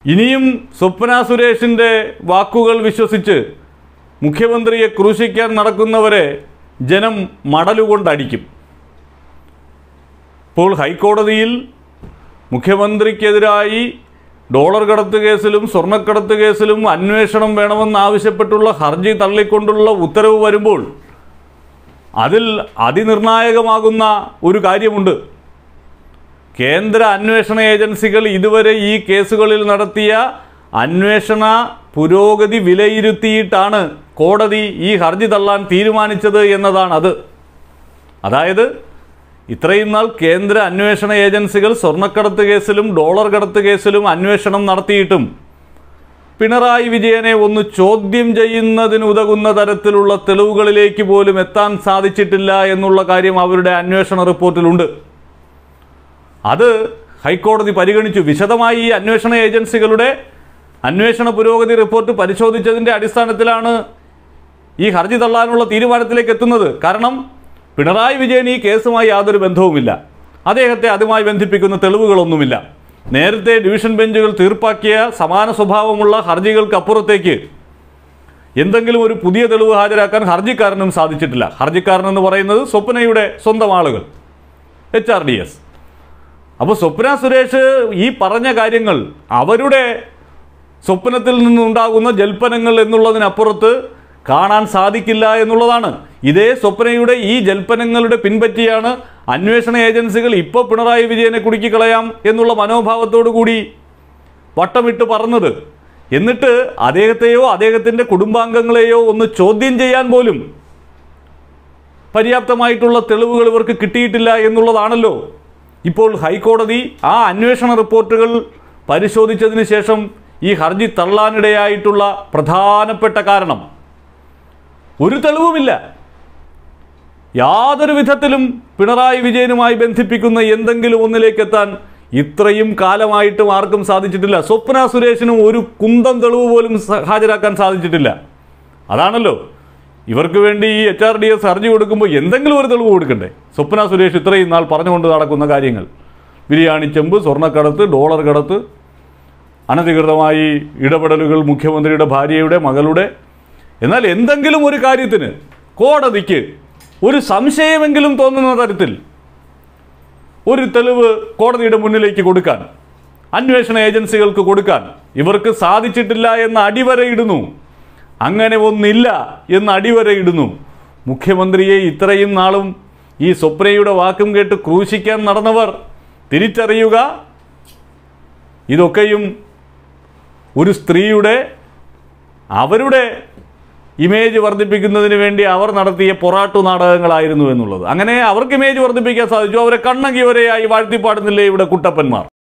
ഇനിയും സ്വപ്ന സുരേഷിൻ്റെ വാക്കുകൾ വിശ്വസിച്ച് മുഖ്യമന്ത്രിയെ ക്രൂശിക്കാൻ നടക്കുന്നവരെ ജനം മടലുകൊണ്ടടിക്കും ഇപ്പോൾ ഹൈക്കോടതിയിൽ മുഖ്യമന്ത്രിക്കെതിരായി ഡോളർ കടത്ത് കേസിലും സ്വർണ്ണക്കടത്ത് കേസിലും അന്വേഷണം വേണമെന്നാവശ്യപ്പെട്ടുള്ള ഹർജി തള്ളിക്കൊണ്ടുള്ള ഉത്തരവ് വരുമ്പോൾ അതിൽ അതിനിർണായകമാകുന്ന ഒരു കാര്യമുണ്ട് കേന്ദ്ര അന്വേഷണ ഏജൻസികൾ ഇതുവരെ ഈ കേസുകളിൽ നടത്തിയ അന്വേഷണ പുരോഗതി വിലയിരുത്തിയിട്ടാണ് കോടതി ഈ ഹർജി തള്ളാൻ തീരുമാനിച്ചത് എന്നതാണ് അത് അതായത് ഇത്രയും നാൾ കേന്ദ്ര അന്വേഷണ ഏജൻസികൾ സ്വർണ്ണക്കടത്ത് കേസിലും ഡോളർ കടത്ത് കേസിലും അന്വേഷണം നടത്തിയിട്ടും പിണറായി വിജയനെ ഒന്ന് ചോദ്യം ചെയ്യുന്നതിന് ഉതകുന്ന തരത്തിലുള്ള തെളിവുകളിലേക്ക് പോലും എത്താൻ സാധിച്ചിട്ടില്ല എന്നുള്ള കാര്യം അവരുടെ അന്വേഷണ റിപ്പോർട്ടിലുണ്ട് അത് ഹൈക്കോടതി പരിഗണിച്ചു വിശദമായി ഈ അന്വേഷണ ഏജൻസികളുടെ അന്വേഷണ പുരോഗതി റിപ്പോർട്ട് പരിശോധിച്ചതിൻ്റെ അടിസ്ഥാനത്തിലാണ് ഈ ഹർജി തള്ളാനുള്ള തീരുമാനത്തിലേക്ക് എത്തുന്നത് കാരണം പിണറായി വിജയൻ ഈ കേസുമായി യാതൊരു ബന്ധവുമില്ല അദ്ദേഹത്തെ അതുമായി ബന്ധിപ്പിക്കുന്ന തെളിവുകളൊന്നുമില്ല നേരത്തെ ഡിവിഷൻ ബെഞ്ചുകൾ തീർപ്പാക്കിയ സമാന സ്വഭാവമുള്ള ഹർജികൾക്കപ്പുറത്തേക്ക് എന്തെങ്കിലും ഒരു പുതിയ തെളിവ് ഹാജരാക്കാൻ ഹർജിക്കാരനും സാധിച്ചിട്ടില്ല ഹർജിക്കാരൻ എന്ന് പറയുന്നത് സ്വപ്നയുടെ സ്വന്തം ആളുകൾ എച്ച് ആർ ഡി എസ് അപ്പോൾ സ്വപ്ന സുരേഷ് ഈ പറഞ്ഞ കാര്യങ്ങൾ അവരുടെ സ്വപ്നത്തിൽ നിന്നുണ്ടാകുന്ന ജൽപ്പനങ്ങൾ എന്നുള്ളതിനപ്പുറത്ത് കാണാൻ സാധിക്കില്ല എന്നുള്ളതാണ് ഇതേ സ്വപ്നയുടെ ഈ ജൽപ്പനങ്ങളുടെ പിൻപറ്റിയാണ് അന്വേഷണ ഏജൻസികൾ ഇപ്പോൾ പിണറായി വിജയനെ കുടുക്കിക്കളയാം എന്നുള്ള മനോഭാവത്തോടു കൂടി വട്ടമിട്ട് പറഞ്ഞത് എന്നിട്ട് അദ്ദേഹത്തെയോ അദ്ദേഹത്തിൻ്റെ കുടുംബാംഗങ്ങളെയോ ഒന്ന് ചോദ്യം ചെയ്യാൻ പോലും പര്യാപ്തമായിട്ടുള്ള തെളിവുകൾ ഇവർക്ക് കിട്ടിയിട്ടില്ല എന്നുള്ളതാണല്ലോ ഇപ്പോൾ ഹൈക്കോടതി ആ അന്വേഷണ റിപ്പോർട്ടുകൾ പരിശോധിച്ചതിന് ശേഷം ഈ ഹർജി തള്ളാനിടയായിട്ടുള്ള പ്രധാനപ്പെട്ട കാരണം ഒരു തെളിവുമില്ല യാതൊരു വിധത്തിലും പിണറായി വിജയനുമായി ബന്ധിപ്പിക്കുന്ന എന്തെങ്കിലും ഒന്നിലേക്ക് എത്താൻ ഇത്രയും കാലമായിട്ടും ആർക്കും സാധിച്ചിട്ടില്ല സ്വപ്ന സുരേഷിനും ഒരു കുന്തം തെളിവ് പോലും സ- ഹാജരാക്കാൻ സാധിച്ചിട്ടില്ല അതാണല്ലോ ഇവർക്ക് വേണ്ടി ഈ എച്ച് ആർ ഡി എസ് ഹർജി കൊടുക്കുമ്പോൾ എന്തെങ്കിലും ഒരു തെളിവ് കൊടുക്കണ്ടേ സ്വപ്ന സുരേഷ് ഇത്രയും നാൾ പറഞ്ഞുകൊണ്ട് നടക്കുന്ന കാര്യങ്ങൾ ബിരിയാണി ചെമ്പ് സ്വർണ്ണക്കടത്ത് ഡോളർ കടത്ത് അനധികൃതമായി ഇടപെടലുകൾ മുഖ്യമന്ത്രിയുടെ ഭാര്യയുടെ മകളുടെ എന്നാൽ എന്തെങ്കിലും ഒരു കാര്യത്തിന് കോടതിക്ക് ഒരു സംശയമെങ്കിലും തോന്നുന്ന തരത്തിൽ ഒരു തെളിവ് കോടതിയുടെ മുന്നിലേക്ക് കൊടുക്കാൻ അന്വേഷണ ഏജൻസികൾക്ക് കൊടുക്കാൻ ഇവർക്ക് സാധിച്ചിട്ടില്ല എന്ന് അടിവരയിടുന്നു അങ്ങനെ ഒന്നില്ല എന്ന് അടിവരയിടുന്നു മുഖ്യമന്ത്രിയെ ഇത്രയും നാളും ഈ സ്വപ്നയുടെ വാക്കും കേട്ട് ക്രൂശിക്കാൻ നടന്നവർ തിരിച്ചറിയുക ഇതൊക്കെയും ഒരു സ്ത്രീയുടെ അവരുടെ ഇമേജ് വർദ്ധിപ്പിക്കുന്നതിന് വേണ്ടി അവർ നടത്തിയ പൊറാട്ടു നാടകങ്ങളായിരുന്നു എന്നുള്ളത് അങ്ങനെ അവർക്ക് ഇമേജ് വർദ്ധിപ്പിക്കാൻ സാധിച്ചു അവരെ കണ്ണങ്കിവരെയായി വാഴ്ത്തിപ്പാടുന്നില്ലേ ഇവിടെ കുട്ടപ്പന്മാർ